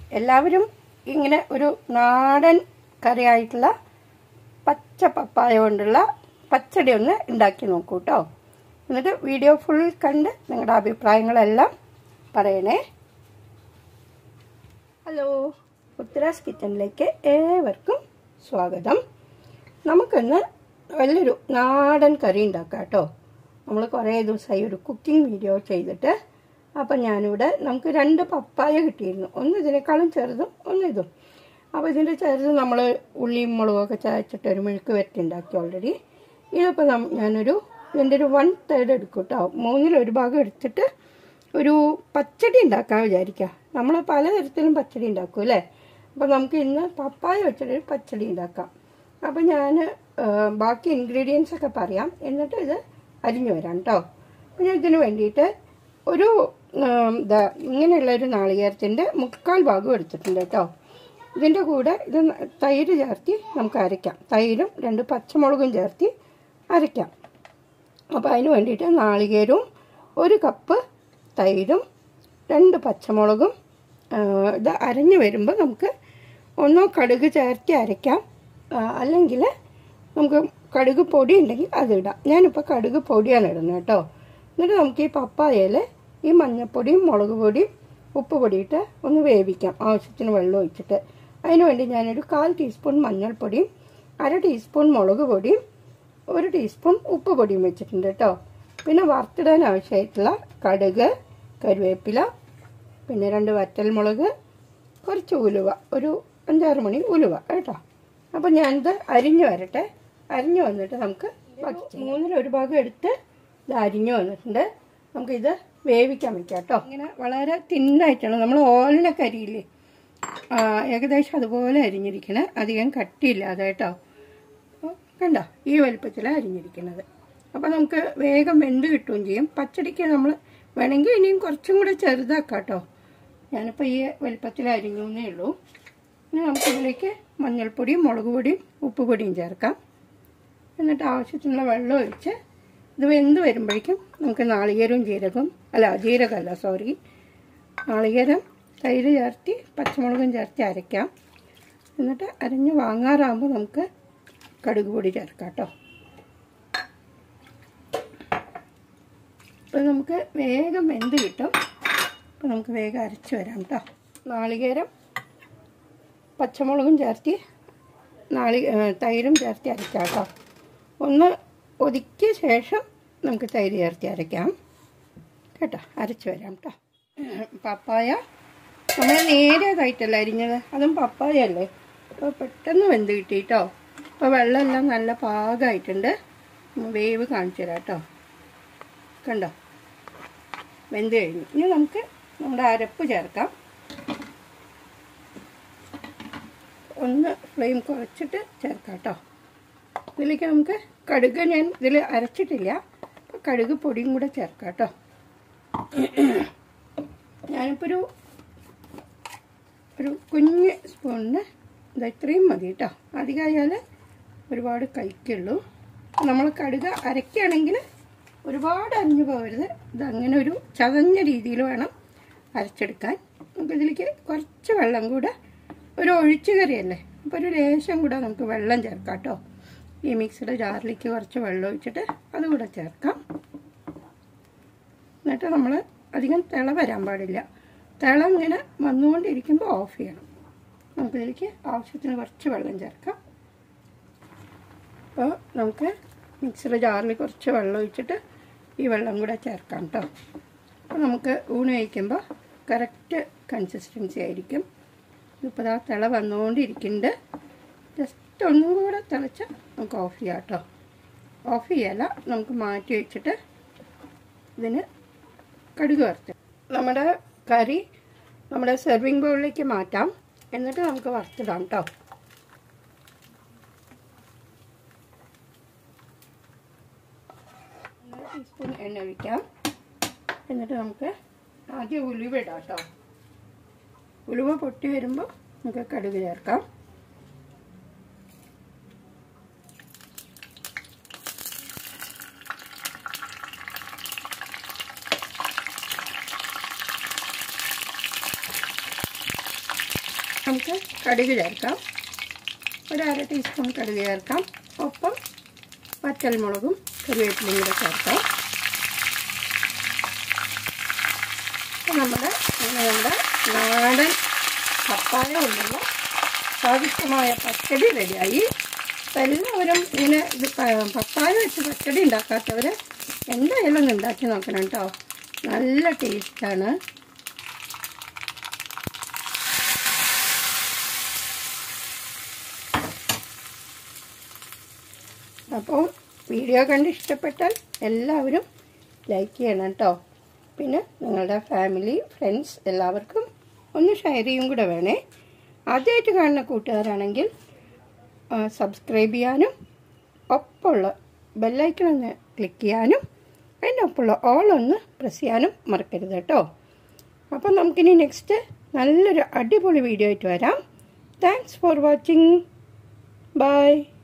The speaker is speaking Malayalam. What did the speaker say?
എല്ലാവരും ഇങ്ങനെ ഒരു നാടൻ കറിയായിട്ടുള്ള പച്ച പപ്പായ കൊണ്ടുള്ള പച്ചടി ഒന്ന് ഉണ്ടാക്കി നോക്കൂ കേട്ടോ എന്നിട്ട് വീഡിയോ ഫുൾ കണ്ട് നിങ്ങളുടെ അഭിപ്രായങ്ങളെല്ലാം പറയണേ ഹലോ ഉത്തരാസ് കിച്ചണിലേക്ക് ഏവർക്കും സ്വാഗതം നമുക്കിന്ന് വലിയൊരു നാടൻ കറി ഉണ്ടാക്കാം കേട്ടോ നമ്മൾ കുറേ ദിവസമായി ഒരു കുക്കിംഗ് വീഡിയോ ചെയ്തിട്ട് അപ്പം ഞാനിവിടെ നമുക്ക് രണ്ട് പപ്പായ കിട്ടിയിരുന്നു ഒന്ന് ഇതിനേക്കാളും ചെറുതും ഒന്ന് ഇതും അപ്പോൾ ഇതിൻ്റെ ചെറുത് നമ്മൾ ഉള്ളിയും മുളകൊക്കെ ചതച്ചിട്ട് ഒരു മെഴുക്ക് വരട്ടി ഉണ്ടാക്കി ഓൾറെഡി ഇതിപ്പോൾ ഞാനൊരു ഇതിൻ്റെ ഒരു വൺ തേർഡ് എടുക്കും കേട്ടോ മൂന്നിലൊരു ഭാഗം എടുത്തിട്ട് ഒരു പച്ചടി ഉണ്ടാക്കാൻ വിചാരിക്കാം നമ്മൾ പലതരത്തിലും പച്ചടി ഉണ്ടാക്കും അല്ലേ അപ്പോൾ നമുക്ക് ഇന്ന് പപ്പായ വെച്ചിട്ടൊരു പച്ചടി ഉണ്ടാക്കാം അപ്പോൾ ഞാൻ ബാക്കി ഇൻഗ്രീഡിയൻസ് ഒക്കെ പറയാം എന്നിട്ട് ഇത് അരിഞ്ഞു വരാം കേട്ടോ പിന്നെ ഇതിന് വേണ്ടിയിട്ട് ഒരു ഇതാ ഇങ്ങനെയുള്ള ഒരു നാളികേരത്തിൻ്റെ മുക്കാൽ ഭാഗം എടുത്തിട്ടുണ്ട് കേട്ടോ ഇതിൻ്റെ കൂടെ ഇത് തൈര് ചേർത്തി നമുക്ക് അരയ്ക്കാം തൈരും രണ്ട് പച്ചമുളകും ചേർത്തി അരയ്ക്കാം അപ്പോൾ അതിന് വേണ്ടിയിട്ട് നാളികേരവും ഒരു കപ്പ് തൈരും രണ്ട് പച്ചമുളകും ഇത് അരഞ്ഞു വരുമ്പോൾ നമുക്ക് ഒന്നോ കടുക് ചേർത്തി അരയ്ക്കാം അല്ലെങ്കിൽ നമുക്ക് കടുക് പൊടി ഉണ്ടെങ്കിൽ അതിടാം ഞാനിപ്പോൾ കടുക് പൊടിയാണ് ഇടുന്നത് കേട്ടോ എന്നിട്ട് നമുക്ക് ഈ പപ്പായയിൽ ഈ മഞ്ഞൾപ്പൊടിയും മുളക് പൊടിയും ഉപ്പ് പൊടിയിട്ട് ഒന്ന് വേവിക്കാം ആവശ്യത്തിന് വെള്ളം ഒഴിച്ചിട്ട് അതിന് വേണ്ടി ഞാനൊരു കാൽ ടീസ്പൂൺ മഞ്ഞൾപ്പൊടിയും അര ടീസ്പൂൺ മുളക് പൊടിയും ഒരു ടീസ്പൂൺ ഉപ്പ് പൊടിയും വെച്ചിട്ടുണ്ട് കേട്ടോ പിന്നെ വറുത്തിടാൻ ആവശ്യമായിട്ടുള്ള കടുക് കരുവേപ്പില പിന്നെ രണ്ട് വറ്റൽമുളക് കുറച്ച് ഉലുവ ഒരു അഞ്ചാറ് മണി ഉലുവ കേട്ടോ അപ്പം ഞാനിത് അരിഞ്ഞു വരട്ടെ അരിഞ്ഞു വന്നിട്ട് നമുക്ക് മൂന്നിൽ ഒരു ഭാഗം എടുത്ത് ഇത് അരിഞ്ഞു വന്നിട്ടുണ്ട് നമുക്കിത് വേവിക്കാൻ വയ്ക്കാം കേട്ടോ ഇങ്ങനെ വളരെ തിന്നായിട്ടാണ് നമ്മൾ ഓലിനൊക്കെ അരിയില്ലേ ഏകദേശം അതുപോലെ അരിഞ്ഞിരിക്കണേ അധികം കട്ടിയില്ലാതെ കേട്ടോ അപ്പോൾ കണ്ടോ ഈ വലുപ്പത്തിലാണ് അരിഞ്ഞിരിക്കുന്നത് അപ്പോൾ നമുക്ക് വേഗം വെന്ത് കിട്ടുകയും ചെയ്യും പച്ചടിക്ക് നമ്മൾ വേണമെങ്കിൽ ഇനിയും കുറച്ചും കൂടെ ചെറുതാക്കാം കേട്ടോ ഞാനിപ്പോൾ ഈ വലുപ്പത്തിൽ അരിഞ്ഞേ ഉള്ളൂ ഇനി നമുക്കിതിലേക്ക് മഞ്ഞൾപ്പൊടിയും മുളക് പൊടിയും ഉപ്പ് പൊടിയും ചേർക്കാം എന്നിട്ട് ആവശ്യത്തിനുള്ള വെള്ളം ഒഴിച്ച് ഇത് വെന്ത് വരുമ്പോഴേക്കും നമുക്ക് നാളികേരവും ജീരകവും അല്ല ജീരകമല്ല സോറി നാളികേരം തൈര് ചേർത്തി പച്ചമുളകും ചേർത്തി അരയ്ക്കാം എന്നിട്ട് അരഞ്ഞ് വാങ്ങാറാകുമ്പോൾ നമുക്ക് കടുക് പൊടി ചേർക്കാം കേട്ടോ അപ്പോൾ നമുക്ക് വേഗം വെന്ത് കിട്ടും അപ്പോൾ നമുക്ക് വേഗം അരച്ച് വരാം കേട്ടോ നാളികേരം പച്ചമുളകും ചേർത്തി നാളി തൈരും ചേർത്തി അരയ്ക്കാം കേട്ടോ ഒന്ന് ഒതുക്കിയ ശേഷം നമുക്ക് തൈര് ചേർത്തി അരയ്ക്കാം കേട്ടോ അരച്ച് വരാം കേട്ടോ പപ്പായ നമ്മൾ നേരിയതായിട്ടല്ല അരിഞ്ഞത് അതും പപ്പായ അല്ലേ അപ്പോൾ പെട്ടെന്ന് വെന്ത് കിട്ടി കേട്ടോ അപ്പോൾ വെള്ളമെല്ലാം നല്ല പാകമായിട്ടുണ്ട് വേവ് കാണിച്ചു തരാം കേട്ടോ കണ്ടോ വെന്ത് കഴിഞ്ഞു ഇനി നമുക്ക് നമ്മുടെ അരപ്പ് ചേർക്കാം ഒന്ന് ഫ്ലെയിം കുറച്ചിട്ട് ചേർക്കാം കേട്ടോ ഇതിലേക്ക് നമുക്ക് കടുക് ഞാൻ ഇതിൽ അരച്ചിട്ടില്ല അപ്പോൾ കടുക് പൊടിയും കൂടെ ചേർക്കാം കേട്ടോ ഞാനിപ്പോൾ ഒരു ഒരു കുഞ്ഞ് സ്പൂണിന് ഇത് ഇത്രയും മതി കേട്ടോ അധികമായാൽ ഒരുപാട് കഴിക്കുള്ളൂ നമ്മൾ കടുക് അരയ്ക്കുകയാണെങ്കിൽ ഒരുപാട് അരിഞ്ഞു പോകരുത് ഇത് അങ്ങനെ ഒരു ചതഞ്ഞ രീതിയിൽ വേണം അരച്ചെടുക്കാൻ നമുക്ക് ഇതിലേക്ക് കുറച്ച് വെള്ളം കൂടെ ഒരു ഒഴിച്ചു കറിയല്ലേ അപ്പോൾ ഒരു ലേശം കൂടെ നമുക്ക് വെള്ളം ചേർക്കാം കേട്ടോ ഈ മിക്സിയുടെ ജാറിലേക്ക് കുറച്ച് വെള്ളം ഒഴിച്ചിട്ട് അതുകൂടെ ചേർക്കാം എന്നിട്ട് നമ്മൾ അധികം തിള വരാൻ പാടില്ല തിള ഇങ്ങനെ വന്നുകൊണ്ടിരിക്കുമ്പോൾ ഓഫ് ചെയ്യണം നമുക്കിതിലേക്ക് ആവശ്യത്തിന് കുറച്ച് വെള്ളം ചേർക്കാം അപ്പോൾ നമുക്ക് മിക്സിയുടെ ജാറിൽ കുറച്ച് വെള്ളം ഒഴിച്ചിട്ട് ഈ വെള്ളം കൂടെ ചേർക്കാം കേട്ടോ അപ്പോൾ നമുക്ക് ഊണ് കഴിക്കുമ്പോൾ കറക്റ്റ് കൺസിസ്റ്റൻസി ആയിരിക്കും ഇതിപ്പോൾ ആ തിള വന്നുകൊണ്ടിരിക്കുന്നുണ്ട് ജസ്റ്റ് ഒന്നും കൂടെ തിളച്ച് നമുക്ക് ഓഫ് ചെയ്യാം കേട്ടോ ഓഫ് ചെയ്യല നമുക്ക് മാറ്റി വെച്ചിട്ട് ഇതിന് കടുക് വറുത്ത് നമ്മുടെ കറി നമ്മുടെ സെർവിങ് ബൗളിലേക്ക് മാറ്റാം എന്നിട്ട് നമുക്ക് വറുത്തിടാം കേട്ടോ ടീസ്പൂൺ എണ്ണ ഒഴിക്കാം എന്നിട്ട് നമുക്ക് ആദ്യം ഉലുവ ഇടാം കേട്ടോ ഉലുവ പൊട്ടി വരുമ്പോൾ നമുക്ക് കടുക് ചേർക്കാം നമുക്ക് കടുക് ചേർക്കാം ഒരു അര ടീസ്പൂൺ കടുക് ചേർക്കാം ഒപ്പം പച്ചൽമുളകും കറിവേപ്പിലയും കൂടെ ചേർക്കാം അപ്പോൾ നമ്മുടെ ഇങ്ങനെ നമ്മുടെ നാടൻ പപ്പായ കൊണ്ടുള്ള സ്വാദിഷ്ടമായ പച്ചടി റെഡിയായി അപ്പം എല്ലാവരും ഇങ്ങനെ ഇത് പ- പപ്പായ വെച്ച് പച്ചടി ഉണ്ടാക്കാത്തവർ എന്തായാലും ഒന്ന് ഉണ്ടാക്കി നോക്കണം കേട്ടോ നല്ല ടേസ്റ്റാണ് അപ്പോൾ വീഡിയോ കണ്ട് ഇഷ്ടപ്പെട്ടാൽ എല്ലാവരും ലൈക്ക് ചെയ്യണം കേട്ടോ പിന്നെ നിങ്ങളുടെ ഫാമിലി ഫ്രണ്ട്സ് എല്ലാവർക്കും ഒന്ന് ഷെയർ ചെയ്യും കൂടെ വേണേ ആദ്യമായിട്ട് കാണുന്ന കൂട്ടുകാരാണെങ്കിൽ സബ്സ്ക്രൈബ് ചെയ്യാനും ഒപ്പമുള്ള ബെല്ലൈക്കൺ ഒന്ന് ക്ലിക്ക് ചെയ്യാനും അതിൻ്റെ ഒപ്പമുള്ള ഓൾ ഒന്ന് പ്രസ് ചെയ്യാനും മറക്കരുത് കേട്ടോ അപ്പം നമുക്കിനി നെക്സ്റ്റ് നല്ലൊരു അടിപൊളി വീഡിയോ ആയിട്ട് വരാം താങ്ക്സ് ഫോർ വാച്ചിങ് ബൈ